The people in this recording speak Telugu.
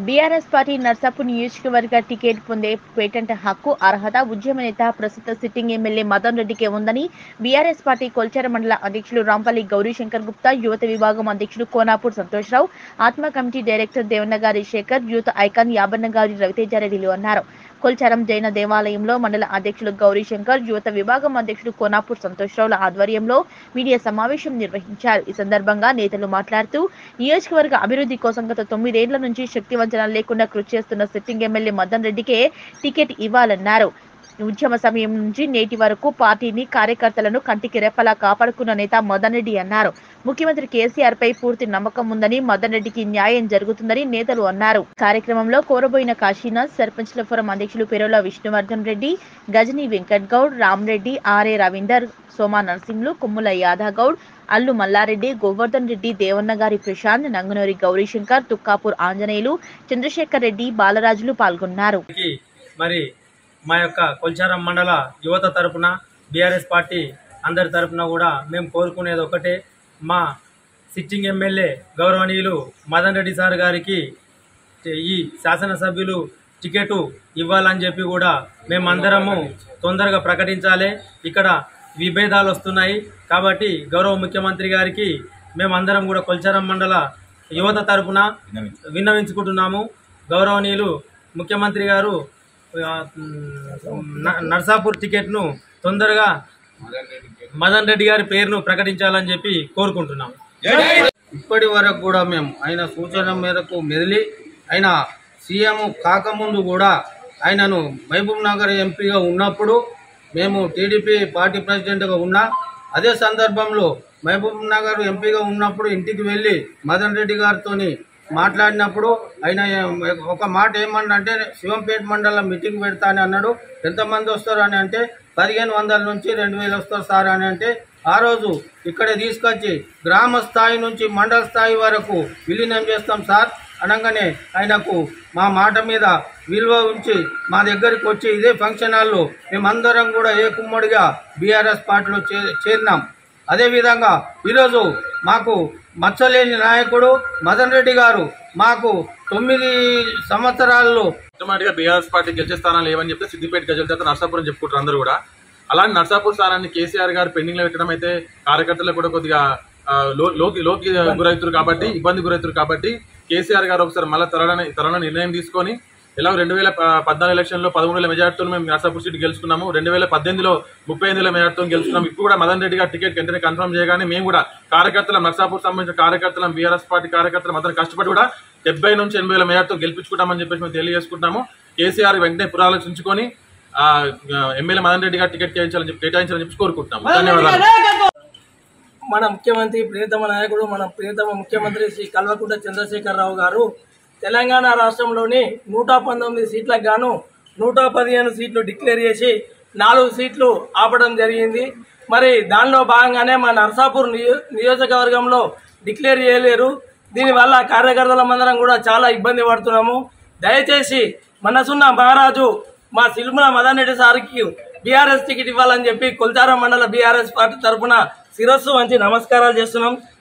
బీఆర్ఎస్ పార్టీ నర్సాపూర్ నియోజకవర్గ టికెట్ పొందే పేటెంట్ హక్కు అర్హత ఉద్యమ నేత ప్రస్తుత సిట్టింగ్ ఎమ్మెల్యే మదన్ రెడ్డికే ఉందని బీఆర్ఎస్ పార్టీ కొల్చార మండల అధ్యక్షులు రాంపల్లి గౌరీశంకర్ గుప్తా యువత విభాగం అధ్యక్షుడు Konapur Santoshrao ATMA committee director దేవన్నగారి శేఖర్ యూత్ ఐకాన్ యాబన్నగారి రవితేజారెడ్డిలు అన్నారు కొల్చారం జైన దేవాలయంలో మండల అధ్యక్షులు గౌరీశంకర్ యువత విభాగం అధ్యక్షుడు కోనాపూర్ సంతోష్రావుల ఆధ్వర్యంలో మీడియా సమావేశం నిర్వహించారు ఈ సందర్భంగా నేతలు మాట్లాడుతూ నియోజకవర్గ అభివృద్ధి కోసం గత తొమ్మిదేళ్ల నుంచి శక్తి వంచన లేకుండా కృషి చేస్తున్న సిట్టింగ్ ఎమ్మెల్యే మదన్ రెడ్డికే టికెట్ ఇవ్వాలన్నారు ఉద్యమ సమయం నుంచి నేటి వరకు పార్టీని కార్యకర్తలను కంటికి రెప్పలా కాపాడుకున్న నేత మదన్ రెడ్డి అన్నారు ముఖ్యమంత్రి కేసీఆర్ పై పూర్తి నమ్మకం ఉందని మదన్ రెడ్డికి న్యాయం జరుగుతుందని నేతలు అన్నారు కార్యక్రమంలో కోరబోయిన కాశీనాథ్ సర్పంచ్ల ఫోరం అధ్యక్షులు పెరోల విష్ణువర్ధన్ రెడ్డి గజనీ వెంకట్ గౌడ్ రామ్రెడ్డి ఆర్ఏ రవీందర్ సోమా నర్సింగ్లు కొమ్ముల యాదవ్ గౌడ్ అల్లు మల్లారెడ్డి గోవర్ధన్ రెడ్డి దేవన్న గారి ప్రశాంత్ నంగునూరి గౌరీశంకర్ తుక్కాపూర్ ఆంజనేయులు చంద్రశేఖర్ రెడ్డి బాలరాజులు పాల్గొన్నారు కి మరి మా యొక్క కొల్చారం మండల యువత తరపున బీఆర్ఎస్ పార్టీ అందరి తరపున కూడా మేము కోరుకునేది ఒకటే మా సిట్టింగ్ ఎమ్మెల్యే గౌరవనీయులు మదన్ రెడ్డి సార్ గారికి ఈ శాసనసభ్యులు టికెట్ ఇవ్వాలని చెప్పి కూడా మేమందరము తొందరగా ప్రకటించాలి ఇక్కడ విభేదాలు వస్తున్నాయి కాబట్టి గౌరవ ముఖ్యమంత్రి గారికి మేమందరం కూడా కొల్చారం మండల యువత తరపున విన్నవించుకుంటున్నాము గౌరవనీయులు ముఖ్యమంత్రి గారు ఆ, న- నర్సాపూర్ టికెట్ను తొందరగా మదన్ రెడ్డి గారి పేరును ప్రకటించాలని చెప్పి కోరుకుంటున్నాం ఇప్పటి వరకు కూడా మేము ఆయన సూచన మేరకు మెదిలి ఆయన సీఎం కాకముందు కూడా ఆయనను మహబూబ్ నగర్ ఎంపీగా ఉన్నప్పుడు మేము టీడీపీ పార్టీ ప్రెసిడెంట్గా ఉన్నా అదే సందర్భంలో మహబూబ్ నగర్ ఎంపీగా ఉన్నప్పుడు ఇంటికి వెళ్ళి మదన్ రెడ్డి గారితో మాట్లాడినప్పుడు ఆయన ఒక మాట ఏమన్నంటే శివంపేట మండలం మీటింగ్ పెడతా అని అన్నాడు ఎంతమంది వస్తారు అని అంటే పదిహేను వందల నుంచి రెండు వేలు వస్తారు సార్ అని అంటే ఆ రోజు ఇక్కడ తీసుకొచ్చి గ్రామ స్థాయి నుంచి మండల స్థాయి వరకు విలీనం చేస్తాం సార్ అనగానే ఆయనకు మా మాట మీద విలువ ఉంచి మా దగ్గరికి వచ్చి ఇదే ఫంక్షన్ హాల్లో మేమందరం కూడా ఏ కుమ్మడిగా బీఆర్ఎస్ పార్టీలో చే చేరినాం అదేవిధంగా ఈరోజు మాకు మచ్చలేని నాయకుడు మదన్ రెడ్డి గారు మాకు తొమ్మిది సంవత్సరాల్లో ఆటోమేటిక్గా బీఆర్ఎస్ పార్టీ గెలిచే స్థానాలు ఏవని చెప్తే సిద్దిపేట గజల తర్వాత నర్సాపురం చెప్పుకుంటారు అందరూ కూడా అలాంటి నర్సాపూర్ స్థానాన్ని కేసీఆర్ గారు పెండింగ్ లో పెట్టడం అయితే కార్యకర్తలకు కూడా కొద్దిగా ఆ, లో- లోకి లోకి గురవుతారు కాబట్టి ఇబ్బంది గురవుతారు కాబట్టి కేసీఆర్ గారు ఒకసారి మళ్ళీ త్వరలో త్వరలో నిర్ణయం తీసుకొని ఇలా రెండు వేల ప- పద్నాలుగు ఎలక్షన్లో పదమూడు వేల మెజార్టీతో మేము నర్సాపూర్ సీట్ గెలుచుకున్నాము రెండు వేల పద్దెనిమిదిలో ముప్పై ఎనిమిది వేల మెజార్టీతో గెలుచుకున్నాం ఇప్పుడు కూడా మదన్ రెడ్డి గారు టికెట్ వెంటనే కన్ఫర్మ్ చేయగానే మేము కూడా కార్యకర్తల నర్సాపూర్ సంబంధించిన కార్యకర్తల బీఆర్ఎస్ పార్టీ కార్యకర్తలు అందరం కష్టపడి కూడా డెబ్బై నుంచి ఎనభై వేల మేరతో గెలిపించుకుంటామని చెప్పేసి మేము తెలియజేసుకుంటున్నాము కేసీఆర్ వెంటనే పురాలోచించుకొని ఆ, ఎమ్మెల్యే మదన్ రెడ్డి గారు టికెట్ కేటాయించాలని చెప్పి కేటాయించాలని చెప్పి కోరుకుంటున్నాము ధన్యవాదాలు మన ముఖ్యమంత్రి ప్రియతమ నాయకుడు మన ప్రియతమ ముఖ్యమంత్రి శ్రీ కల్వకుంట్ల చంద్రశేఖరరావు గారు తెలంగాణ రాష్ట్రంలోని నూట పంతొమ్మిది సీట్లకు గాను నూట పదిహేను సీట్లు డిక్లేర్ చేసి నాలుగు సీట్లు ఆపడం జరిగింది మరి దానిలో భాగంగానే మన నర్సాపూర్ నియో నియోజకవర్గంలో డిక్లేర్ చేయలేరు దీనివల్ల కార్యకర్తల మందరం కూడా చాలా ఇబ్బంది పడుతున్నాము దయచేసి మనసున్న మహారాజు మా సిల్ముల మదన్ రెడ్డి సార్కి బీఆర్ఎస్ టికెట్ ఇవ్వాలని చెప్పి కొల్చారం మండల బీఆర్ఎస్ పార్టీ తరఫున శిరస్సు వంచి నమస్కారాలు చేస్తున్నాం